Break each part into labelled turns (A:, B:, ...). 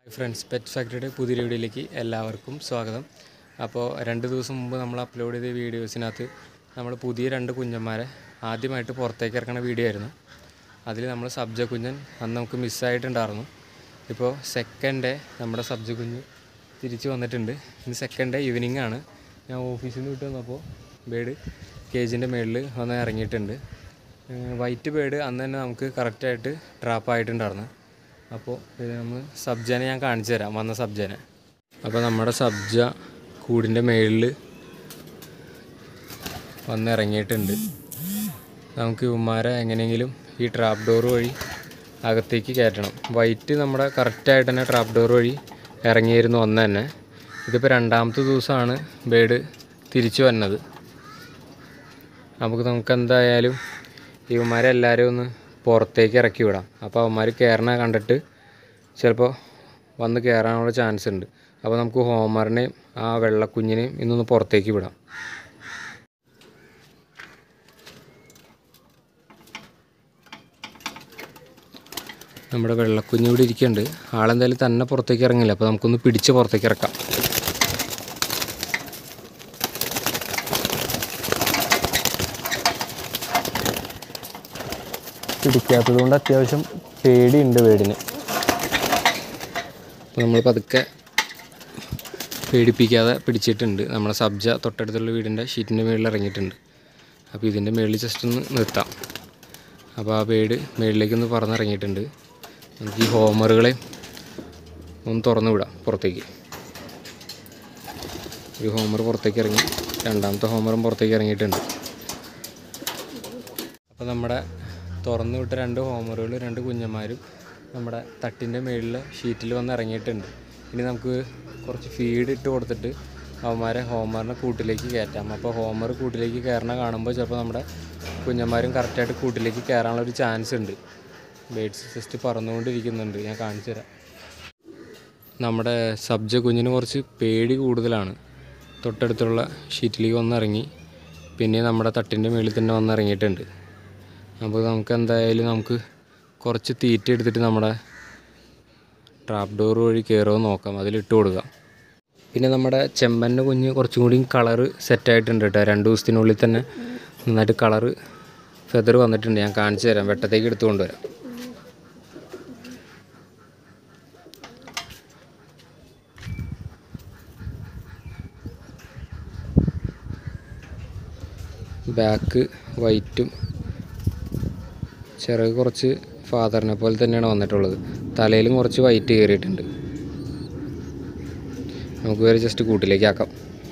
A: friends pet ഫാക്ടറിയുടെ പുതിയ വീഡിയോയിലേക്ക് എല്ലാവർക്കും സ്വാഗതം അപ്പോൾ രണ്ട് ദിവസം മുമ്പ് നമ്മൾ അപ്ലോഡ് ചെയ്ത വീഡിയോസിനകത്ത് നമ്മൾ പുതിയ രണ്ട് കുഞ്ഞന്മാരെ ആദ്യമായിട്ട് പുറത്തേക്ക് ഇറക്കുന്ന വീഡിയോ ആയിരുന്നു അതിൽ നമ്മൾ സബ്ജ കുഞ്ഞൻ അന്ന് നമുക്ക് മിസ്സായിട്ടുണ്ടായിരുന്നു ഇപ്പോൾ സെക്കൻഡ് ഡേ നമ്മുടെ സബ്ജ കുഞ്ഞ് തിരിച്ച് വന്നിട്ടുണ്ട് ഇന്ന് സെക്കൻഡ് ഡേ ഈവനിങ് ആണ് ഞാൻ ഓഫീസിൽ നിന്ന് വിട്ട് വന്നപ്പോൾ ബേഡ് കേജിൻ്റെ മുകളിൽ വന്ന് ഇറങ്ങിയിട്ടുണ്ട് വൈറ്റ് ബേഡ് അന്ന് തന്നെ നമുക്ക് കറക്റ്റായിട്ട് ട്രാപ്പായിട്ടുണ്ടായിരുന്നു അപ്പോൾ ഇത് നമ്മൾ സബ്ജനെ ഞാൻ കാണിച്ചു തരാം വന്ന സബ്ജനെ അപ്പോൾ നമ്മുടെ സബ്ജ കൂടിൻ്റെ മേളിൽ വന്ന് ഇറങ്ങിയിട്ടുണ്ട് നമുക്ക് ഇവന്മാരെ എങ്ങനെയെങ്കിലും ഈ ട്രാപ്പ് ഡോർ വഴി അകത്തേക്ക് കയറ്റണം വൈറ്റ് നമ്മുടെ കറക്റ്റായിട്ട് തന്നെ ട്രാപ്പ് ഡോർ വഴി ഇറങ്ങിയിരുന്നു ഒന്ന് തന്നെ ഇതിപ്പോൾ രണ്ടാമത്തെ ദിവസമാണ് ബേഡ് തിരിച്ചു വന്നത് നമുക്ക് നമുക്ക് എന്തായാലും ഇവന്മാരെ എല്ലാവരും ഒന്ന് പുറത്തേക്ക് ഇറക്കി വിടാം അപ്പോൾ അവന്മാർ കയറണ കണ്ടിട്ട് ചിലപ്പോൾ വന്ന് കയറാനുള്ള ചാൻസ് ഉണ്ട് അപ്പോൾ നമുക്ക് ഹോമറിനെയും ആ വെള്ളക്കുഞ്ഞിനെയും ഇന്നൊന്ന് പുറത്തേക്ക് വിടാം നമ്മുടെ വെള്ളക്കുഞ്ഞ് ഇവിടെ ഇരിക്കുന്നുണ്ട് ആളെന്തായാലും തന്നെ പുറത്തേക്ക് ഇറങ്ങില്ല അപ്പോൾ നമുക്കൊന്ന് പിടിച്ച് പുറത്തേക്ക് ഇറക്കാം പിടിക്കാത്തത് കൊണ്ട് അത്യാവശ്യം പേടിയുണ്ട് വീടിന് അപ്പോൾ നമ്മൾ പതുക്കെ പേടിപ്പിക്കാതെ പിടിച്ചിട്ടുണ്ട് നമ്മളെ സബ്ജ തൊട്ടടുത്തുള്ള വീടിൻ്റെ ഷീറ്റിൻ്റെ മുകളിൽ ഇറങ്ങിയിട്ടുണ്ട് അപ്പോൾ ഇതിൻ്റെ മുകളിൽ ജസ്റ്റ് ഒന്ന് നിർത്താം അപ്പോൾ ആ പേട് മുകളിലേക്കൊന്ന് പറന്നിറങ്ങിയിട്ടുണ്ട് നമുക്ക് ഈ ഹോമറുകളെ ഒന്ന് തുറന്നു വിടാം പുറത്തേക്ക് ഒരു ഹോമർ പുറത്തേക്ക് ഇറങ്ങി രണ്ടാമത്തെ ഹോമറും പുറത്തേക്ക് ഇറങ്ങിയിട്ടുണ്ട് അപ്പോൾ നമ്മുടെ തുറന്നു വിട്ട രണ്ട് ഹോമറുകൾ രണ്ട് കുഞ്ഞന്മാരും നമ്മുടെ തട്ടിൻ്റെ മുകളിൽ ഷീറ്റിൽ വന്ന് ഇറങ്ങിയിട്ടുണ്ട് ഇനി നമുക്ക് കുറച്ച് ഫീഡ് ഇട്ട് കൊടുത്തിട്ട് അവന്മാരെ ഹോമറിനെ കൂട്ടിലേക്ക് കയറ്റാം അപ്പോൾ ഹോമർ കൂട്ടിലേക്ക് കയറണ കാണുമ്പോൾ ചിലപ്പോൾ നമ്മുടെ കുഞ്ഞന്മാരും കറക്റ്റായിട്ട് കൂട്ടിലേക്ക് കയറാനുള്ള ഒരു ചാൻസ് ഉണ്ട് ബേഡ്സ് ജസ്റ്റ് പറന്നുകൊണ്ടിരിക്കുന്നുണ്ട് ഞാൻ കാണിച്ചു തരാം നമ്മുടെ സബ്ജ കുഞ്ഞിന് കുറച്ച് പേടി കൂടുതലാണ് തൊട്ടടുത്തുള്ള ഷീറ്റിലേക്ക് വന്നിറങ്ങി പിന്നെ നമ്മുടെ തട്ടിൻ്റെ മുകളിൽ തന്നെ വന്നിറങ്ങിയിട്ടുണ്ട് അപ്പോൾ നമുക്ക് എന്തായാലും നമുക്ക് കുറച്ച് തീറ്റ എടുത്തിട്ട് നമ്മുടെ ട്രാപ്പ് ഡോർ വഴി കയറുമോ നോക്കാം അതിലിട്ട് കൊടുക്കാം പിന്നെ നമ്മുടെ ചെമ്പൻ്റെ കുഞ്ഞ് കുറച്ചും കൂടി കളറ് സെറ്റായിട്ടുണ്ട് കേട്ടോ രണ്ട് ദിവസത്തിനുള്ളിൽ തന്നെ നന്നായിട്ട് കളറ് ഫെദർ വന്നിട്ടുണ്ട് ഞാൻ കാണിച്ചു തരാം വെട്ടത്തേക്ക് എടുത്തു കൊണ്ടുവരാം ബാക്ക് വൈറ്റും ചിറക് കുറച്ച് ഫാദറിനെ പോലെ തന്നെയാണ് വന്നിട്ടുള്ളത് തലയിലും കുറച്ച് വൈറ്റ് കയറിയിട്ടുണ്ട് നമുക്ക് വേറെ ജസ്റ്റ് കൂട്ടിലേക്ക് ആക്കാം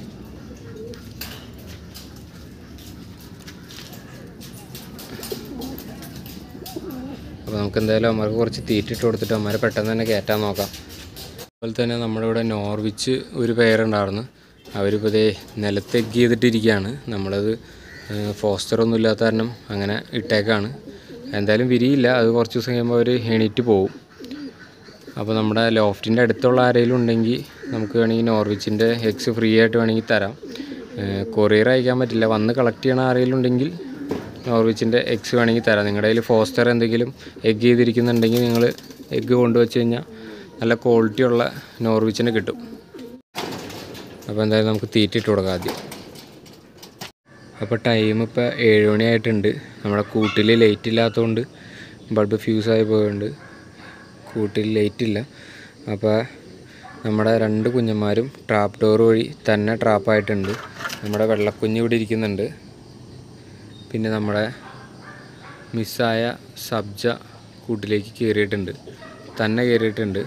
A: അപ്പോൾ നമുക്ക് എന്തായാലും അമ്മക്ക് കുറച്ച് തീറ്റിട്ട് കൊടുത്തിട്ട് അമ്മരെ പെട്ടെന്ന് തന്നെ കയറ്റാൻ നോക്കാം അതുപോലെ തന്നെ നമ്മുടെ ഇവിടെ നോർവിച്ച് ഒരു പേരുണ്ടായിരുന്നു അവരിപ്പോൾ ഇതേ നിലത്ത് എഗ് ചെയ്തിട്ടിരിക്കുകയാണ് നമ്മളത് ഫോസ്റ്റർ ഒന്നും ഇല്ലാത്ത കാരണം അങ്ങനെ ഇട്ടേക്കാണ് എന്തായാലും വിരിയില്ല അത് കുറച്ച് ദിവസം കഴിയുമ്പോൾ അവർ എണീറ്റ് പോകും അപ്പോൾ നമ്മുടെ ലോഫ്റ്റിൻ്റെ അടുത്തുള്ള ആരെങ്കിലും ഉണ്ടെങ്കിൽ നമുക്ക് വേണമെങ്കിൽ നോർവിച്ചിൻ്റെ എഗ്സ് ഫ്രീ ആയിട്ട് വേണമെങ്കിൽ തരാം കൊറിയർ അയക്കാൻ പറ്റില്ല വന്ന് കളക്ട് ചെയ്യണ ആരെങ്കിലും ഉണ്ടെങ്കിൽ നോർവിച്ചിൻ്റെ എഗ്സ് വേണമെങ്കിൽ തരാം നിങ്ങളുടെ കയ്യിൽ ഫോസ്റ്റർ എന്തെങ്കിലും എഗ് ചെയ്തിരിക്കുന്നുണ്ടെങ്കിൽ നിങ്ങൾ എഗ്ഗ് കൊണ്ടുവച്ച് കഴിഞ്ഞാൽ നല്ല ക്വാളിറ്റിയുള്ള നോർവിച്ചിനെ കിട്ടും അപ്പോൾ എന്തായാലും നമുക്ക് തീറ്റിട്ട് കൊടുക്കാം ആദ്യം അപ്പോൾ ടൈം ഇപ്പോൾ ഏഴ് മണിയായിട്ടുണ്ട് നമ്മുടെ കൂട്ടിൽ ലൈറ്റ് ഇല്ലാത്തതുകൊണ്ട് ബൾബ് ഫ്യൂസായി പോയുണ്ട് കൂട്ടിൽ ലൈറ്റ് ഇല്ല അപ്പോൾ നമ്മുടെ രണ്ട് കുഞ്ഞന്മാരും ട്രാപ്പ് ഡോർ വഴി തന്നെ ട്രാപ്പായിട്ടുണ്ട് നമ്മുടെ വെള്ളക്കുഞ്ഞ് ഇവിടെ ഇരിക്കുന്നുണ്ട് പിന്നെ നമ്മുടെ മിസ്സായ സബ്ജ കൂട്ടിലേക്ക് കയറിയിട്ടുണ്ട് തന്നെ കയറിയിട്ടുണ്ട്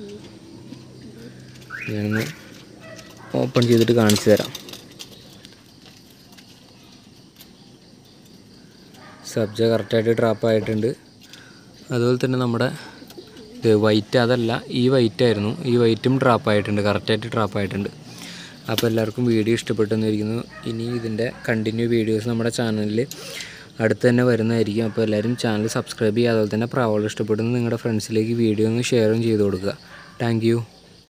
A: ഞാനൊന്ന് ഓപ്പൺ ചെയ്തിട്ട് കാണിച്ചു തരാം സബ്ജ കറക്റ്റായിട്ട് ട്രാപ്പ് ആയിട്ടുണ്ട് അതുപോലെ തന്നെ നമ്മുടെ ഇത് വൈറ്റ് അതല്ല ഈ വൈറ്റ് ആയിരുന്നു ഈ വൈറ്റും ട്രാപ്പ് ആയിട്ടുണ്ട് കറക്റ്റായിട്ട് ട്രാപ്പ് ആയിട്ടുണ്ട് അപ്പോൾ എല്ലാവർക്കും വീഡിയോ ഇഷ്ടപ്പെട്ടെന്നിരിക്കുന്നു ഇനി ഇതിൻ്റെ കണ്ടിന്യൂ വീഡിയോസ് നമ്മുടെ ചാനലിൽ അടുത്ത് തന്നെ വരുന്നതായിരിക്കും അപ്പോൾ എല്ലാവരും ചാനൽ സബ്സ്ക്രൈബ് ചെയ്യുക അതുപോലെ തന്നെ പ്രാവൾ ഇഷ്ടപ്പെടുന്ന നിങ്ങളുടെ ഫ്രണ്ട്സിലേക്ക് വീഡിയോ ഒന്ന് ഷെയറും ചെയ്ത് കൊടുക്കുക താങ്ക്